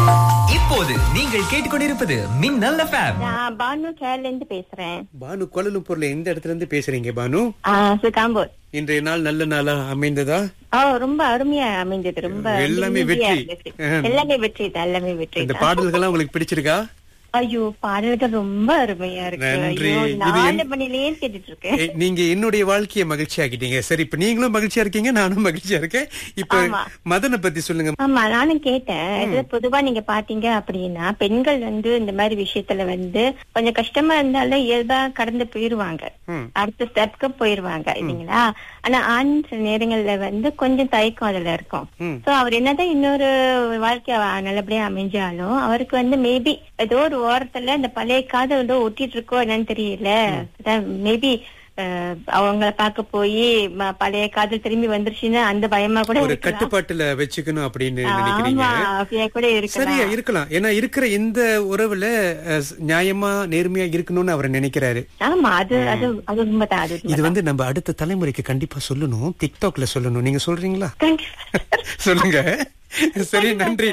இப்போது நீங்கள் கேட்டுக்கொண்டிருப்பது மின்னல் எஃப்எம் நான் பானு கேரள இருந்து பேசுறேன் பானு கோலலும்பூர்ல எந்த இடத்துல இருந்து பேசுறீங்க பானு சுகாம்பூர் இன்றைய நாள் நல்ல நாளா அமைந்ததா ஓ ரொம்ப அருமையா அமைந்தது ரொம்ப எல்லாமே நிம்மதியா வெற்றி. இருந்துச்சு. ஆ. எல்லாமே வெற்றி தான் எல்லாமே வெற்றி இந்த தான். பாடல்கள்லாம் உங்களுக்கு பிடிச்சிருக்கா ஐயோ பாடல்கள் ரொம்ப அருமையா இருக்கு நன்றி. ஐயோ இது நாலு என்- மணிலேயே கேட்டுட்டு இருக்கேன் ஏய், நீங்க என்னுடைய வாழ்க்கையை மகிழ்ச்சி ஆக்கிட்டீங்க சரி இப்ப நீங்களும் மகிழ்ச்சியா இருக்கீங்க நானும் மகிழ்ச்சியா இருக்கேன் இப்ப ஆமா. மதனை பத்தி சொல்லுங்க ஆமா நானும் கேட்டேன் இது பொதுவா நீங்க பாத்தீங்க அப்படின்னா பெண்கள் வந்து இந்த மாதிரி விஷயத்துல வந்து கொஞ்சம் கஷ்டமா இருந்தாலும் இயல்பா கடந்து போயிருவாங்க ம். அடுத்த ஸ்டெப்க்கு போயிருவாங்க இல்லைங்களா ஆனா ஆண் சில நேரங்கள்ல வந்து கொஞ்சம் தயக்கம் அதுல இருக்கும் ம். சோ அவர் என்னதான் இன்னொரு வாழ்க்கை அவ- நல்லபடியா அமைஞ்சாலும் அவருக்கு வந்து மேபி ஏதோ ஒரு ஓரத்துல இந்த பழைய காதல் ஏதோ ஒட்டிட்டு இருக்கோ என்னன்னு தெரியல மேபி அவங்கள பார்க்க போய் ம- பழைய காதல் திரும்பி வந்துருச்சுன்னா அந்த பயமா கூட ஒரு இருக்கலாம் கட்டுப்பாட்டுல வச்சுக்கணும் அப்படின்னு ஆமா நினைக்கிறீங்க அப்படியா கூட சரியா இருக்கலாம் இருக்கலாம் ஏன்னா இருக்கிற இந்த உறவுல அஹ், ஸ்- நியாயமா நேர்மையா இருக்கணும்னு அவர் நினைக்கிறாரு ஆமா அது அது அது உண்மைதான் அது இது உண்மைதான். வந்து நம்ம அடுத்த தலைமுறைக்கு கண்டிப்பா சொல்லணும் டிக்டாக்ல சொல்லணும் நீங்க சொல்றீங்களா Thank you. சொல்லுங்க சரி நன்றி